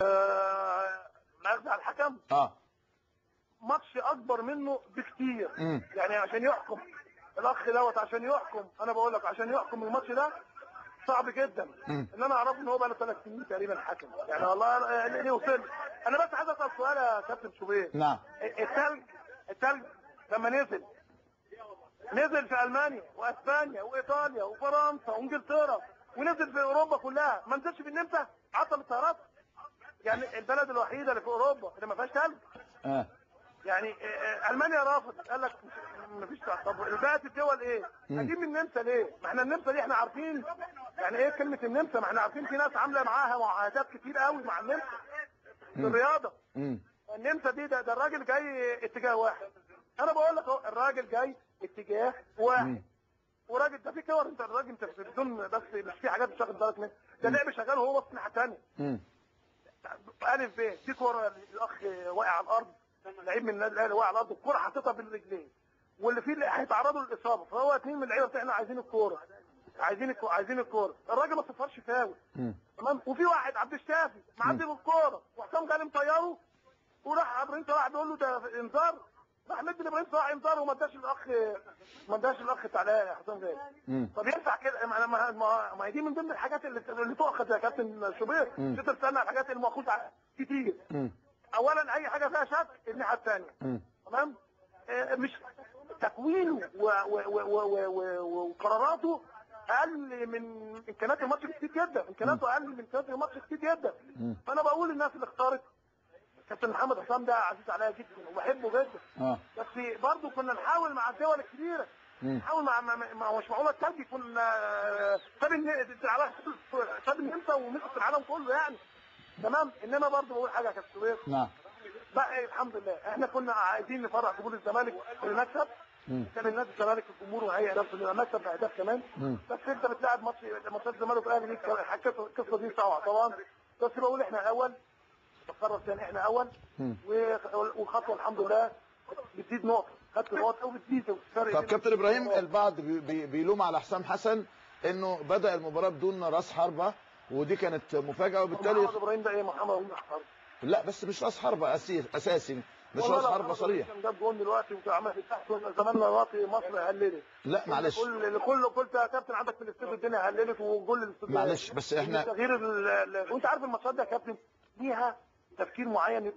آه، مجدي على الحكم اه ماتش اكبر منه بكتير مم. يعني عشان يحكم الاخ دوت عشان يحكم انا بقول لك عشان يحكم الماتش ده صعب جدا مم. ان انا اعرف ان هو بقى له ثلاث سنين تقريبا حكم يعني والله أنا- يعني ليه وصل انا بس عايز اسال سؤال يا كابتن شوبير نعم التلج التلج لما نزل نزل في المانيا واسبانيا وايطاليا وفرنسا وانجلترا ونزل في اوروبا كلها ما نزلش في النمسا عطل الطيارات يعني البلد الوحيده اللي في اوروبا اللي ما فيهاش تلج اه يعني آه، آه، المانيا رافضت قال لك ما فيش طب بقت الدول ايه؟ مم. هنجيب من النمسا ليه؟ ما احنا النمسا دي احنا عارفين يعني ايه كلمه النمسا؟ ما احنا عارفين في ناس عامله معاها معاهدات كتير قوي مع النمسا في مم. الرياضه امم النمسا دي ده, ده الراجل جاي اتجاه واحد انا بقول لك اهو الراجل جاي اتجاه واحد مم. وراجل ده في كور انت الراجل انت بدون بس مش في حاجات مش واخد بالك منها ده لعب شغال وهو بص الناحيه الثانيه امم الف ب في كوره الاخ واقع على الارض لعيب من النادي الاهلي واقع على الارض الكوره حاططها بين رجليه واللي فيه اللي هيتعرضوا للاصابه فهو اثنين من اللعيبه بتاعنا عايزين الكوره عايزين الكو... عايزين الكوره الراجل ما صفرش فاول امم تمام وفي واحد عبد الشافي معدي بالكوره وحسام غالي مطيره وراح ابراهيم صلاح بيقول له ده انذار راح مدي لابراهيم صلاح انذار وما اداش الاخ ما اداش الاخ بتاع حسام غالي امم طب ينفع كده ما ما ما, ما هي دي من ضمن الحاجات اللي اللي تؤخذ يا كابتن شوبير مم. تقدر تستنى على الحاجات اللي مأخوذ عنها كتير امم اولا اي حاجه فيها شك الناحيه الثانيه امم تمام آه، مش تكوينه و- و- و- و- و- و- وقراراته اقل من امكانيات الماتش كتير جدا امكانياته اقل من امكانيات الماتش كتير جدا مم. فانا بقول للناس اللي اختارت كابتن محمد حسام ده عزيز عليا جدا وبحبه جدا اه بس برضه كنا نحاول مع الدول الكبيره مم. نحاول مع مع- مع مش معقوله التلج يكون آه، ساب الن- ساب النمسا ومسك العالم كله يعني تمام انما برضه بقول حاجه يا كابتن شوبير نعم بقى إيه، الحمد لله احنا كنا عايزين نفرح جمهور الزمالك بالمكسب مم. كان النادي الزمالك الجمهور وهيئه نفسه انه مكسب باهداف كمان مم. بس انت بتلعب ماتش ماتشات الزمالك والاهلي دي كان- القصه القصه دي صعبه طبعا بس بقول احنا اول بقرر ثاني احنا اول مم. و- والخطوه الحمد لله بتزيد نقطه خدت نقطه وبتزيد الفرق طب بين- كابتن ابراهيم البعض بي- بي- بيلوم على حسام حسن انه بدا المباراه بدون راس حربه ودي كانت مفاجاه وبالتالي محمد ابراهيم ده ايه محمد ابراهيم حرب لا بس مش راس حربه اساسي اساسي مش والله راس لو حربه محمد صريح إبراهيم كان جاب جول دلوقتي وعمل تحت زماننا دلوقتي مصر هللت لا معلش كل كل قلت يا كابتن عندك في الاستوديو الدنيا هللت وجول الاستوديو معلش بس احنا تغيير ال- ال- وانت عارف الماتشات دي يا كابتن ليها تفكير معين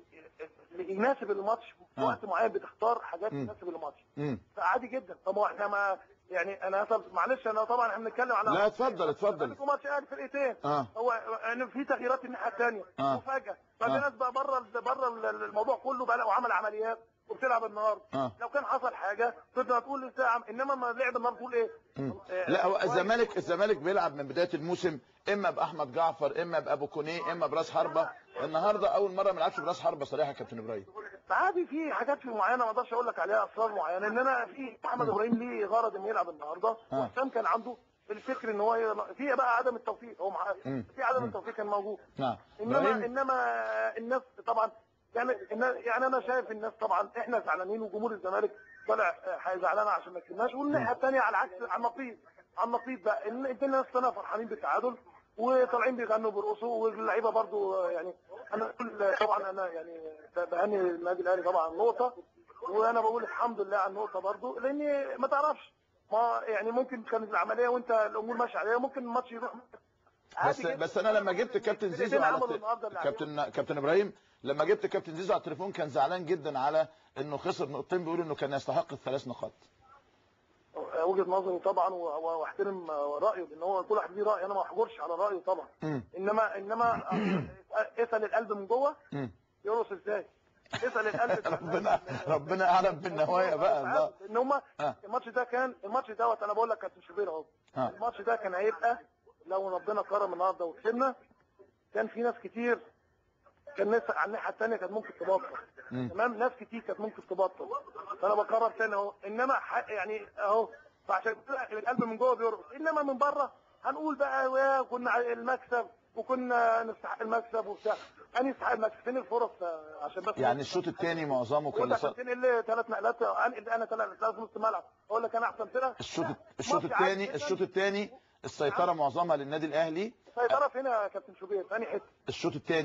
يناسب الماتش في آه. وقت معين بتختار حاجات مم. تناسب الماتش مم. فعادي جدا طب هو احنا ما يعني انا طب معلش انا طبعا احنا بنتكلم على لا اتفضل اتفضل عندكم ماتش قاعد فرقتين اه هو يعني في تغييرات الناحيه الثانيه آه. مفاجاه ففي آه. ناس بقى بره بره الموضوع كله بقى وعمل عمليات وبتلعب النهارده آه. لو كان حصل حاجه تقدر تقول ساعه انما ما لعب النهارده تقول ايه؟ مم. آه، لا هو كويس. الزمالك الزمالك بيلعب من بدايه الموسم اما باحمد جعفر اما بابو كونيه اما براس حربه النهارده اول مره ما لعبش براس حربه صريحه يا كابتن ابراهيم عادي في حاجات في معينه ما اقدرش اقول لك عليها اسرار معينه ان انا في محمد ابراهيم ليه غرض انه يلعب النهارده آه. وحسام كان عنده الفكر ان هو ي- في بقى عدم التوفيق هو مع... مم. في عدم مم. التوفيق كان موجود نعم انما ابراهيم انما الناس طبعا يعني إن- يعني انا شايف الناس طبعا احنا زعلانين وجمهور الزمالك طلع آه، زعلان عشان ما كسبناش والناحيه الثانيه على العكس على النقيض على النقيض بقى ان الدنيا الناس طلعوا فرحانين بالتعادل وطالعين بيغنوا بيرقصوا واللعيبه برضو آه، يعني انا بقول طبعا انا يعني بهني النادي الاهلي طبعا نقطه وانا بقول الحمد لله على النقطه برضو لان ما تعرفش ما يعني ممكن كانت العمليه وانت الامور ماشيه عليها ممكن الماتش يروح بس بس انا لما جبت كابتن زيزو على عملوا الت- النهارده اللي عليهم. كابتن كابتن ابراهيم لما جبت كابتن زيزو على التليفون كان زعلان جدا على انه خسر نقطتين بيقول انه كان يستحق الثلاث نقاط وجهه نظري طبعا و- و- واحترم رايه لان هو كل واحد ليه راي انا ما احجرش على رايه طبعا مم. انما انما اسال القلب من جوه مم. يرقص ازاي اسال القلب ربنا ربنا اعلم بالنوايا بقى الله ان هم آه. الماتش ده كان الماتش دوت انا بقول لك كابتن شوبير اهو آه. الماتش ده كان هيبقى لو ربنا كرم النهارده وكسبنا كان في ناس كتير كان ناس على الناحيه الثانيه كانت ممكن تبطل مم. تمام ناس كتير كانت ممكن تبطل فانا بكرر تاني اهو انما ح- يعني اهو فعشان كده القلب من جوه بيرقص انما من بره هنقول بقى يا كنا ع- المكسب وكنا نستحق المكسب وبتاع انا يستحق المكسب فين الفرص آه، عشان بس يعني الشوط الثاني معظمه كان وانت لص- عشان تنقل ثلاث نقلات انقل انا ثلاث نقلات في نص الملعب اقول لك انا احسن فرقه الشوط لا، الشوط ماتش عادي الثاني جداً. الشوط الثاني السيطره معظمها للنادي الاهلي سيطره فين يا كابتن شوبير ثاني حته الشوط الثاني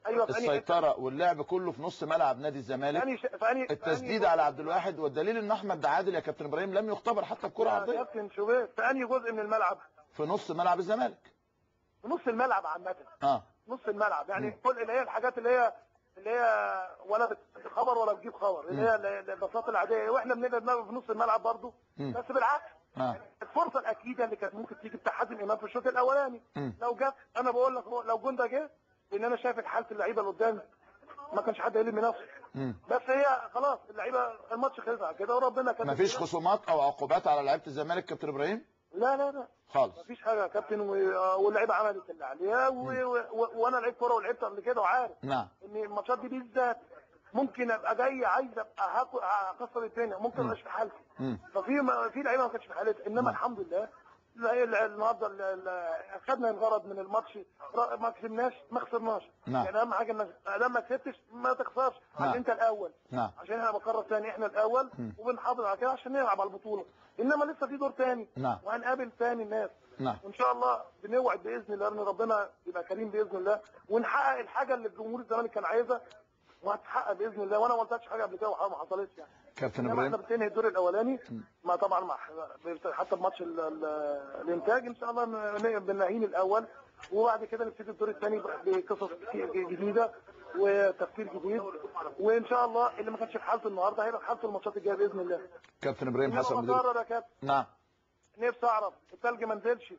ايوه في أنهي حتة؟ السيطره واللعب كله في نص ملعب نادي في الزمالك أنهي ش- في أنهي- في التسديد أنهي على عبد الواحد والدليل ان احمد عادل يا كابتن ابراهيم لم يختبر حتى بكره يا عرضيه كابتن شوبير في انهي جزء من الملعب في نص ملعب الزمالك في نص الملعب عامه اه نص الملعب يعني مم. كل اللي هي الحاجات اللي هي اللي هي ولا بتجيب خبر ولا بتجيب خبر اللي هي ال- ال- البساطه العاديه واحنا بنبقى دماغنا في نص الملعب برضه مم. بس بالعكس اه الفرصه الاكيده اللي كانت ممكن تيجي بتاع حازم امام في الشوط الاولاني مم. لو جت انا بقول لك هو لو جون ده جه لان انا شايف حاله اللعيبه اللي قدامي ما كانش حد يلم نفسه مم. بس هي خلاص اللعيبه الماتش خلص على كده وربنا كان مفيش خصومات او عقوبات على لعيبه الزمالك كابتن ابراهيم لا لا لا خالص مفيش حاجه يا كابتن و- واللعيبه عملت اللي عليها و- و- وانا لعيب كوره ولعبت قبل كده وعارف نعم ان الماتشات دي بالذات ممكن ابقى جاي عايز ابقى هاكل- هكسر الدنيا ممكن مم. مش في حالتي مم. ففي ما- في لعيبه ما كانتش في حالتها انما مم. الحمد لله لا، ال- النهارده ال- ال- خدنا الغرض من الماتش ر- ما كسبناش ما خسرناش نعم. يعني اهم حاجه انك ادام ما كسبتش ما تخسرش نعم. عشان انت الاول نعم عشان انا بكرر تاني احنا الاول مم. وبنحافظ على كده عشان نلعب على البطوله انما لسه في دور تاني نعم. وهنقابل تاني الناس نعم وان شاء الله بنوعد باذن الله ان ربنا يبقى كريم باذن الله ونحقق الحاجه اللي الجمهور الزمالك كان عايزها وهتحقق باذن الله وانا ما قلتش حاجه قبل كده وحاجه ما حصلتش يعني كابتن انما احنا ابراهيم بننهي الدور الاولاني ما طبعا مع حتى بماتش ال- ال- الانتاج ان شاء الله ن- بننهيه الاول وبعد كده نبتدي الدور الثاني بقصص كتير جديده وتفكير جديد وان شاء الله اللي ما كانش في حالته النهارده هيبقى في حالته الماتشات الجايه باذن الله كابتن ابراهيم انما حسن مدير مقرر يا كابتن نعم نفسي اعرف الثلج ما نزلش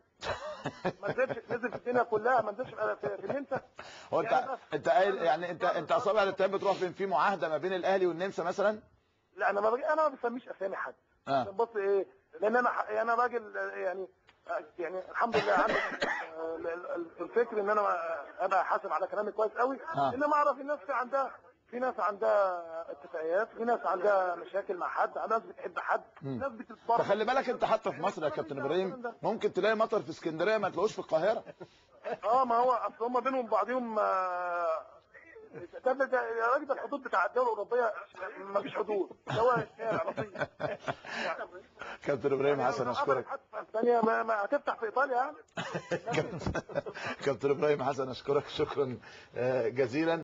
ما نزلش نزل في الدنيا كلها ما نزلش في في النمسا هو انت يعني بس. انت قايل يعني انت انت اصابع الاتهام بتروح فين في معاهده ما بين الاهلي والنمسا مثلا لا انا ما بج... انا ما بسميش اسامي حد اه عشان بص ايه لان انا ح- انا راجل آه، يعني آه، يعني الحمد لله عندي آه، ال- ال- الفكر ان انا ابقى حاسب على كلامي كويس قوي آه. انما اعرف الناس في عندها في ناس عندها اتفاقيات في ناس عندها مشاكل مع حد ناس بتحب حد مم. ناس بتتبرع فخلي بالك انت حتى في مصر يا كابتن ابراهيم ممكن تلاقي مطر في اسكندريه ما تلاقوش في القاهره اه ما هو اصل هم بينهم بعضهم آه، ده ده ده- يا راجل ده الحدود بتاع الدوله الاوروبيه ما فيش حدود ده هو الشارع لطيف يعني كابتن ابراهيم حسن اشكرك حتى في اسبانيا ما, ما هتفتح في ايطاليا يعني كابتن ابراهيم حسن اشكرك شكرا آه، جزيلا